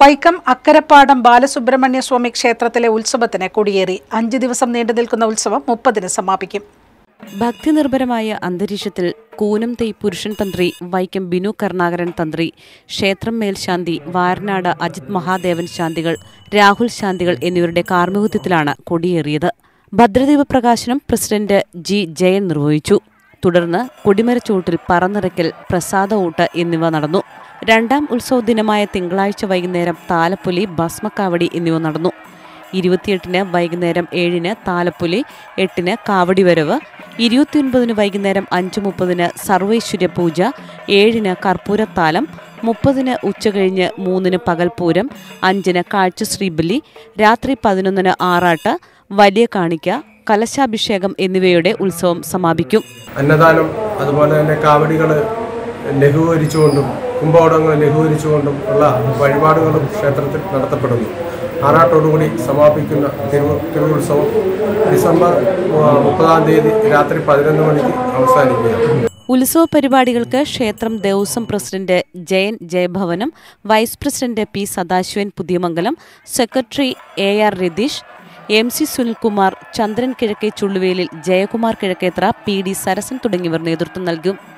വൈക്കം അക്കരപ്പാടം ബാലസുബ്രഹ്മണ്യ സ്വാമി ക്ഷേത്രത്തിലെ ഉത്സവത്തിന് കൊടിയേറി അഞ്ച് ദിവസം നീണ്ടു നിൽക്കുന്ന ഉത്സവം മുപ്പതിന് സമാപിക്കും ഭക്തിനിർഭരമായ അന്തരീക്ഷത്തിൽ കൂനം തെയ് പുരുഷൻ തന്ത്രി വൈക്കം ബിനു കരുണാകരൻ തന്ത്രി ക്ഷേത്രം മേൽശാന്തി വാരനാട് അജിത് മഹാദേവൻ ശാന്തികൾ രാഹുൽ ശാന്തികൾ എന്നിവരുടെ കാർമ്മികത്വത്തിലാണ് കൊടിയേറിയത് ഭദ്രദീപ പ്രകാശനം പ്രസിഡന്റ് ജി ജയൻ നിർവഹിച്ചു തുടർന്ന് കൊടിമരച്ചൂട്ടിൽ പറന്നിറക്കൽ പ്രസാദ ഊട്ട് എന്നിവ നടന്നു രണ്ടാം ഉത്സവ ദിനമായ തിങ്കളാഴ്ച വൈകുന്നേരം താലപ്പൊലി ഭസ്മക്കാവടി എന്നിവ നടന്നു ഇരുപത്തിയെട്ടിന് വൈകുന്നേരം ഏഴിന് താലപ്പൊലി എട്ടിന് കാവടി വരവ് ഇരുപത്തിയൊൻപതിന് വൈകുന്നേരം അഞ്ച് മുപ്പതിന് സർവൈശ്വര്യ പൂജ ഏഴിന് കർപ്പൂരത്താലം മുപ്പതിന് ഉച്ചകഴിഞ്ഞ് മൂന്നിന് പകൽപൂരം അഞ്ചിന് കാഴ്ച ശ്രീബലി രാത്രി പതിനൊന്നിന് ആറാട്ട് വലിയ കാണിക്ക കലശാഭിഷേകം എന്നിവയുടെ ഉത്സവം സമാപിക്കും അന്നദാനം അതുപോലെ തന്നെ കാവടികൾ ലഘൂകരിച്ചുകൊണ്ടും കുംഭോടങ്ങൾ ലഘൂകരിച്ചുകൊണ്ടും ഉള്ള വഴിപാടുകളും ക്ഷേത്രത്തിൽ നടത്തപ്പെടുന്നു ആറാട്ടോടുകൂടി സമാപിക്കുന്ന തിരു തിരുവുത്സവം ഡിസംബർ ആ, മുപ്പതാം തീയതി രാത്രി പതിനൊന്ന് മണിക്ക് അവസാനിക്കുകയാണ് ഉത്സവ പരിപാടികൾക്ക് ക്ഷേത്രം Devaswom president Jayan Jayabhavanam vice president P Sadasivan Puthiyamangalam secretary A R Ratheesh M C Sunilkumar Chandran Kizhakke Chulluvelil Jayakumar കിഴക്കേത്ര പി ഡി സരസൻ തുടങ്ങിയവർ നേതൃത്വം നൽകും